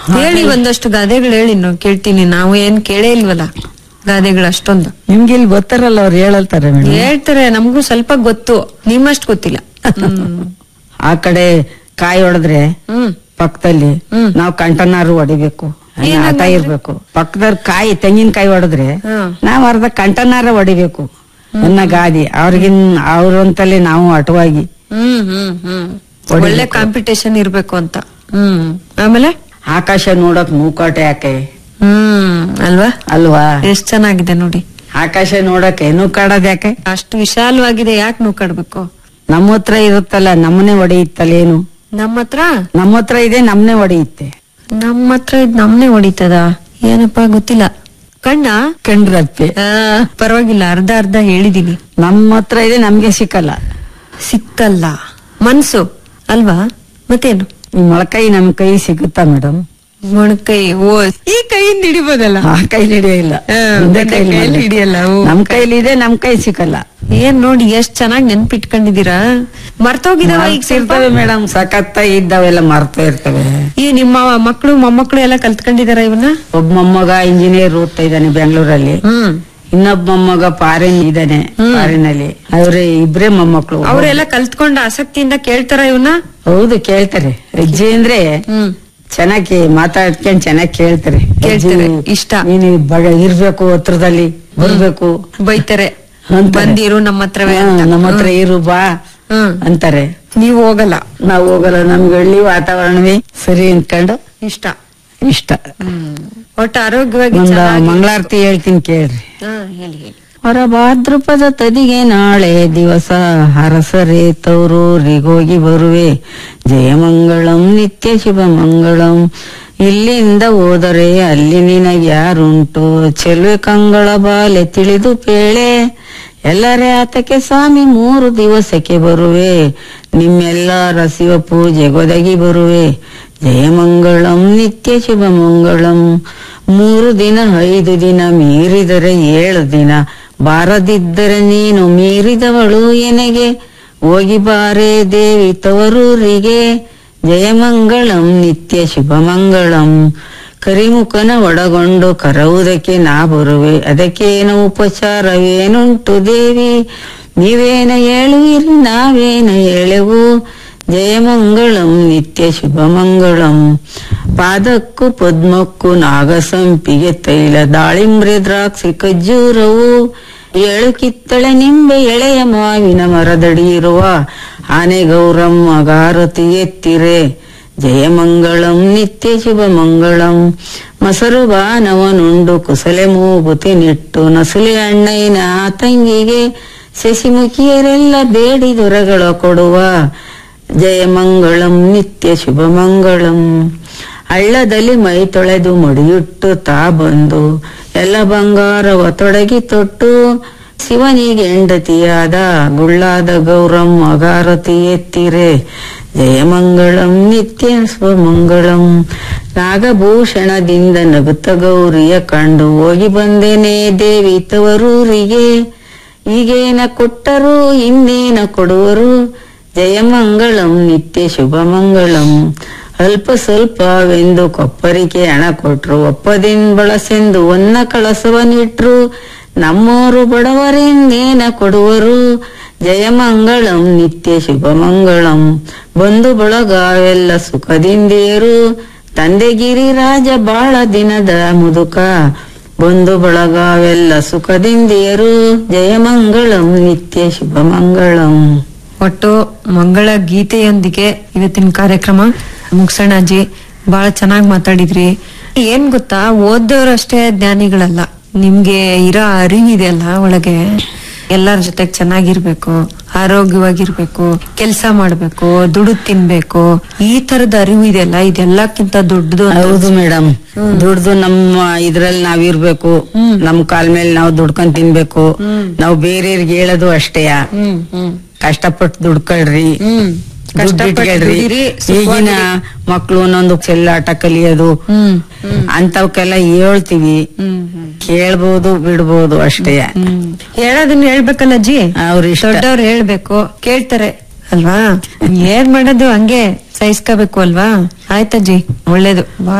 ಹೇಳಿ ಒಂದಷ್ಟು ಗಾದೆಗಳು ಹೇಳಿ ನಾವು ಕೇಳ್ತೀನಿ ನಾವು ಏನ್ ಕೇಳೇ ಇಲ್ವಲ್ಲ ಗಾದೆಗಳು ಅಷ್ಟೊಂದು ನಿಮ್ಗೆ ಇಲ್ಲಿ ಗೊತ್ತಾರಲ್ಲ ಅವ್ರು ಹೇಳಲ್ತಾರೆ ಮೇಡಮ್ ಹೇಳ್ತಾರೆ ನಮಗೂ ಸ್ವಲ್ಪ ಗೊತ್ತು ನಿಮ್ಮಷ್ಟು ಗೊತ್ತಿಲ್ಲ ಹ್ಮ್. ಆ ಕಡೆ ಕಾಯಿ ಹೊಡೆದ್ರೆ ಹ್ಮ್ ಪಕ್ಕದಲ್ಲಿ ಹ್ಮ್. ನಾವು ಕಂಟನಾರು ಹೊಡಿಬೇಕು ಆತ ಇರ್ಬೇಕು ಪಕ್ಕದಲ್ಲಿ ಕಾಯಿ ತೆಂಗಿನಕಾಯಿ ಹೊಡೆದ್ರೆ ಹ್ಮ್. ನಾವ್ ಅರ್ಧ ಕಂಟನಾರ ಹೊಡಿಬೇಕು ಅನ್ನ ಗಾದಿ ಅವ್ರಿಗಿನ್ ಅವ್ರಂತಲ್ಲಿ ನಾವು ಅಟವಾಗಿ ಹ್ಮ್ ಹ್ಮ್ ಹ್ಮ್ ಹೊಡಿಬೇಕು. ಒಳ್ಳೆ ಕಾಂಪಿಟೇಷನ್ ಇರ್ಬೇಕು ಅಂತ ಹ್ಮ್ ಆಮೇಲೆ ಆಕಾಶ ನೋಡಕ್ ಮೂಕಾಟೆ ಯಾಕೆ ಹ್ಮ್ ಅಲ್ವಾ ಅಲ್ವಾ ಎಷ್ಟ್ ಚೆನ್ನಾಗಿದೆ ನೋಡಿ ಆಕಾಶ ನೋಡಕ್ಕೆ ನೂಕಾಡೋದ್ ಯಾಕೆ ಅಷ್ಟು ವಿಶಾಲವಾಗಿದೆ ಯಾಕೆ ನೋಡ್ಕೊಡ್ಬೇಕು ನಮ್ಮ ಹತ್ರ ಇರುತ್ತಲ್ಲ ನಮ್ಮನೆ ಹೊಡೆಯುತ್ತಲ್ಲ ಏನು ನಮ್ಮ ಹತ್ರ ನಮ್ಮ ಹತ್ರ ಇದೆ ನಮ್ಮನೆ ಹೊಡೆಯುತ್ತೆ ನಮ್ಮ ಹತ್ರ ಇದ್ ನಮ್ನೆ ಹೊಡಿತದ ಏನಪ್ಪಾ ಗೊತ್ತಿಲ್ಲ ಕಣ್ಣ ಕಂಡ್ರಪ್ಪೆ ಆ, ಪರವಾಗಿಲ್ಲ ಅರ್ಧ ಅರ್ಧ ಹೇಳಿದೀನಿ ನಮ್ಮ ಹತ್ರ ಇದೆ ನಮ್ಗೆ ಸಿಕ್ಕಲ್ಲ ಸಿಕ್ಕಲ್ಲ ಮನ್ಸು ಅಲ್ವಾ ಮತ್ತೇನು ಈ ಮೊಳಕೈ ನಮ್ ಕೈ ಸಿಗುತ್ತಾ ಮೇಡಮ್ ಮೊಣಕೈ ಓ ಈ ಕೈಯಿಂದ ಹಿಡಿಬೋದಲ್ಲ ಆ ಕೈಲಿ ಹಿಡಿಯಿಲ್ಲ ಹಾ, ಒಂದೇ ಒಂದೇ ಕೈಲಿ ಕೈಲಿ ಮಾಡಿ. ಹಿಡಿಯಲ್ಲ, ಓ. ನಮ್ ಕೈಲಿ ಇದೆ ನಮ್ ಕೈ ಸಿಕ್ಕಲ್ಲ ಏನ್ ನೋಡಿ ಎಷ್ಟ್ ಚೆನ್ನಾಗಿ ನೆನ್ಪಿಟ್ಕೊಂಡಿದೀರಾ ಮರ್ತೋಗಿದಾವ ಈಗ ಸ್ವಲ್ಪ ಇರ್ತವೆ ಮೇಡಮ್ ಸಖತ್ತ ಇದ್ದಾವೆಲ್ಲ ಮರ್ತಾ ಇರ್ತವೆ ಈ ನಿಮ್ಮ ಮಕ್ಕಳು ಮೊಮ್ಮಕ್ಕಳು ಎಲ್ಲ ಕಲ್ತ್ಕೊಂಡಿದಾರ ಇವನ್ನ ಒಬ್ಬ ಮೊಮ್ಮಗ ಇಂಜಿನಿಯರ್ ಓದ್ತಾ ಇದ್ದಾನೆ ಬೆಂಗಳೂರಲ್ಲಿ ಹ್ಮ್ ಇನ್ನೊಬ್ಬ ಮೊಮ್ಮಗ ಫಾರಿನ್ ಇದ್ದಾನೆ ಫಾರಿನ್ ಅಲ್ಲಿ ಅವ್ರೆ ಇಬ್ರೇ ಮೊಮ್ಮಕ್ಳು ಅವರೆಲ್ಲ ಕಲ್ತ್ಕೊಂಡ ಆಸಕ್ತಿಯಿಂದ ಕೇಳ್ತಾರ ಇವನ್ನ ಹೌದು ಕೇಳ್ತಾರೆ ಅಜ್ಜಿ ಅಂದ್ರೆ ಹ್ಮ್ ಚೆನ್ನಾಗಿ ಮಾತಾಡ್ಕೊಂಡ್ ಚೆನ್ನಾಗಿ ಕೇಳ್ತಾರೆ ಕೇಳ್ತಾರೆ, ಅಜ್ಜಿ, ಇಷ್ಟ. ನೀನು ಬಡ ಇರ್ಬೇಕು ಹತ್ರದಲ್ಲಿ ಬರ್ಬೇಕು ಬೈತಾರೆ ಅಂತಾರೆ. ಬಂದಿರು ನಮ್ಮ ಹತ್ರವೇ ಹಾ, ಅಂತ. ನಮ್ಮ ಹತ್ರ ಇರು ಬಾ ಹ್ಮ್ ಅಂತಾರೆ ನೀವ್ ಹೋಗಲ್ಲ ನಾವು ಹೋಗಲ್ಲ ನಮ್ಗೆ ಹಳ್ಳಿ ವಾತಾವರಣವೇ ಸರಿ ಅಂದ್ಕೊಂಡು ಇಷ್ಟ ಇಷ್ಟ ಒಟ್ಟು ಆರೋಗ್ಯವಾಗಿ ಒಂದ ಚೆನ್ನಾಗಿ- ಮಂಗಳಾರತಿ ಹೇಳ್ತೀನಿ ಕೇಳ್ರಿ ಹಾ, ಹೇಳಿ ಹೇಳಿ ಹೊರ ಭಾದ್ರಪದ ತದಿಗೆ ನಾಳೆ ದಿವಸ ಹರಸರೆ ತೌರೂರಿಗೋಗಿ ಬರುವೆ ಜಯಮಂಗಳಂ ನಿತ್ಯ ಶುಭ ಮಂಗಳಂ ಇಲ್ಲಿಂದ ಹೋದರೆ ಅಲ್ಲಿ ನಿನಗೆ ಯಾರುಂಟು ಚೆಲುವೆ ಕಂಗಳ ಬಾಲೆ ತಿಳಿದು ಪೇಳೆ ಎಲ್ಲರೇ ಆತಕ್ಕೆ ಸ್ವಾಮಿ ಮೂರು ದಿವಸಕ್ಕೆ ಬರುವೆ ನಿಮ್ಮೆಲ್ಲರ ಶಿವ ಪೂಜೆ ಒದಗಿ ಬರುವೆ ಜಯಮಂಗಳಂ ನಿತ್ಯ ಶುಭ ಮಂಗಳಂ ಮೂರು ದಿನ ಐದು ದಿನ ಮೀರಿದರೆ ಏಳು ದಿನ ಬಾರದಿದ್ದರೆ ನೀನು ಮೀರಿದವಳು ಎನೆಗೆ ಹೋಗಿ ಬಾರೆ ದೇವಿ ತವರೂರಿಗೆ ಜಯಮಂಗಳಂ ನಿತ್ಯ ಶುಭ ಮಂಗಳಂ ಕರಿಮುಖನ ಒಳಗೊಂಡು ಕರವುದಕ್ಕೆ ನಾ ಬರುವೆ ಅದಕ್ಕೇನು ಉಪಚಾರವೇನುಂಟು ದೇವಿ ನೀವೇನ ಹೇಳುವಿರಿ ನಾವೇನ ಹೇಳೆವು ಜಯಮಂಗಳಂ ನಿತ್ಯ ಶುಭ ಮಂಗಳಂ ಪಾದಕ್ಕೂ ಪದ್ಮಕ್ಕೂ ನಾಗಸಂಪಿಗೆ ತೈಲ ದಾಳಿಂಬ್ರೆ ದ್ರಾಕ್ಷಿ ಖಜ್ಜೂರವು ಏಳು ಕಿತ್ತಳೆ ನಿಂಬೆ ಎಳೆಯ ಮಾವಿನ ಮರದಡಿ ಇರುವ ಆನೆ ಗೌರಮ್ಮ ಗಾರತಿ ಎತ್ತಿರೆ ಜಯಮಂಗಳಂ ನಿತ್ಯ ಶುಭ ಮಂಗಳಂ ಮಸರು ಬಾನವನುಂಡು ಕುಸಲೆ ಮೂಗುತಿ ನಿಟ್ಟು ನಸುಲೆ ಅಣ್ಣಯ್ಯನ ತಂಗಿಗೆ ಶಶಿಮುಖಿಯರೆಲ್ಲ ಬೇಡಿ ದೊರೆಗಳ ಕೊಡುವ ಜಯಮಂಗಳಂ ನಿತ್ಯ ಶುಭ ಮಂಗಳಂ ಹಳ್ಳದಲ್ಲಿ ಮೈ ತೊಳೆದು ಮಡಿಯುಟ್ಟು ತಾ ಬಂದು ಎಲ್ಲ ಬಂಗಾರವ ತೊಡಗಿ ತೊಟ್ಟು ಶಿವನಿಗೆ ಹೆಂಡತಿಯಾದ ಗುಳ್ಳಾದ ಗೌರಂ ಅಗಾರತಿ ಎತ್ತಿರೆ ಜಯಮಂಗಳಂ ನಿತ್ಯ ಸ್ವಮಂಗಳಂ ನಾಗಭೂಷಣದಿಂದ ನಗುತ್ತ ಗೌರಿಯ ಕಂಡು ಹೋಗಿ ಬಂದೇನೆ ದೇವಿ ತವರೂರಿಗೆ ಈಗೇನ ಕೊಟ್ಟರು ಇನ್ನೇನ ಕೊಡುವರು ಜಯಮಂಗಳಂ ನಿತ್ಯ ಶುಭ ಮಂಗಳಂ ಅಲ್ಪ ಸ್ವಲ್ಪವೆಂದು ಕೊಪ್ಪರಿಗೆ ಹಣ ಕೊಟ್ರು ಒಪ್ಪದಿನ್ ಬಳಸೆಂದು ಒನ್ನ ಕಳಸವನಿಟ್ರು ನಮ್ಮೋರು ಬಡವರಿಂದೇನ ಕೊಡುವರು ಜಯಮಂಗಳಂ ನಿತ್ಯ ಶುಭ ಮಂಗಳಂ ಬಂಧು ಬಳಗವೆಲ್ಲ ಸುಖದಿಂದೇರು ತಂದೆಗಿರಿ ರಾಜ ಬಾಳ ದಿನದ ಮುದುಕ ಬಂಧು ಬಳಗವೆಲ್ಲ ಸುಖದಿಂದೇರು ಜಯಮಂಗಳಂ ನಿತ್ಯ ಶುಭ ಮಂಗಳಂ ಒಟ್ಟು ಮಂಗಳ ಗೀತೆಯೊಂದಿಗೆ ಇವತ್ತಿನ ಕಾರ್ಯಕ್ರಮ ಮುಗ್ಸೋಣ ಅಜ್ಜಿ ಬಹಳ ಚೆನ್ನಾಗಿ ಮಾತಾಡಿದ್ರಿ ಏನ್ ಗೊತ್ತಾ ಓದೋರಷ್ಟೇ ಜ್ಞಾನಿಗಳಲ್ಲ ನಿಮ್ಗೆ ಇರೋ ಅರಿವಿದೆ ಅಲ್ಲ ಒಳಗೆ ಎಲ್ಲರ ಜೊತೆಗ್ ಚೆನ್ನಾಗಿರ್ಬೇಕು ಆರೋಗ್ಯವಾಗಿರ್ಬೇಕು ಕೆಲಸ ಮಾಡ್ಬೇಕು ದುಡ್ಡು ತಿನ್ಬೇಕು ಈ ತರದ ಅರಿವು ಇದೆಯಲ್ಲ ಇದೆಲ್ಲಕ್ಕಿಂತ ದೊಡ್ಡದು ಅಂತ ಹೌದು ಮೇಡಮ್ ದುಡ್ದು ನಮ್ಮ ಇದ್ರಲ್ಲಿ ನಾವ್ ಇರ್ಬೇಕು ನಮ್ ಕಾಲ್ ಮೇಲೆ ನಾವು ದುಡ್ಕೊಂಡ್ ತಿನ್ಬೇಕು ನಾವು ಬೇರೆಯವ್ರಿಗೆ ಹೇಳೋದು ಅಷ್ಟೇ ಹ್ಮ್ ಹ್ಮ್ ಕಷ್ಟಪಟ್ಟು ದುಡ್ಕೊಳ್ರಿ ಹ್ಮ್ ದುಡ್ಡು ಕಷ್ಟಪಟ್ಟು ಇಟ್ಕೊಳ್ರಿ ದುಡೀರಿ, ಈಗಿನ ಮಕ್ಳು ಒಂದೊಂದು ಚೆಲ್ಲಾಟ ಕಲಿಯೋದು ಹ್ಮ್ ಅಂತವಕ್ಕೆಲ್ಲ ಹೇಳ್ತೀವಿ ಹ್ಮ್ ಹ್ಮ್ ಕೇಳ್ಬೋದು ಬಿಡ್ಬೋದು ಅಷ್ಟೇ ಹ್ಮ್ ಹೇಳೋದನ್ನ ಹೇಳ್ಬೇಕಲ್ಲ ಅಜ್ಜಿ ಅವ್ರ ಇಷ್ಟ ದೊಡ್ಡವ್ರು ಹೇಳ್ಬೇಕು ಕೇಳ್ತಾರೆ ಅಲ್ವಾ ಏನ್ ಮಾಡೋದು ಹಂಗೆ ಸಹಿಸ್ಕೋಬೇಕು ಅಲ್ವಾ ಆಯ್ತಜ್ಜಿ ಒಳ್ಳೇದು